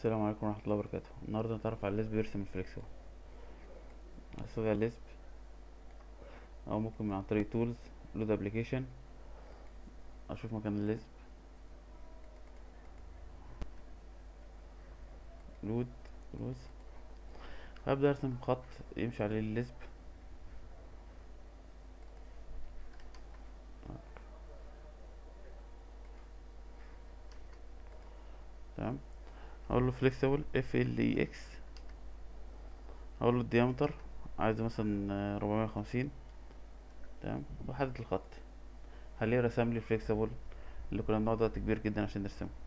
السلام عليكم ورحمة الله وبركاته النهاردة نتعرف على الليسب يرسم الفليكسبل هستخدم الليسب أو ممكن من عن طريق تولز لود ابليكيشن أشوف مكان الليسب لود كروز هبدأ أرسم خط يمشي عليه الليسب تمام اقول له فليكسبل اف ال اي اكس اقول له الديامتر عايزه مثلا ربعمية وخمسين تمام واحدد الخط هلاقيه رسم لي فليكسبل اللي كنا بنقعد وقت كبير جدا عشان نرسمه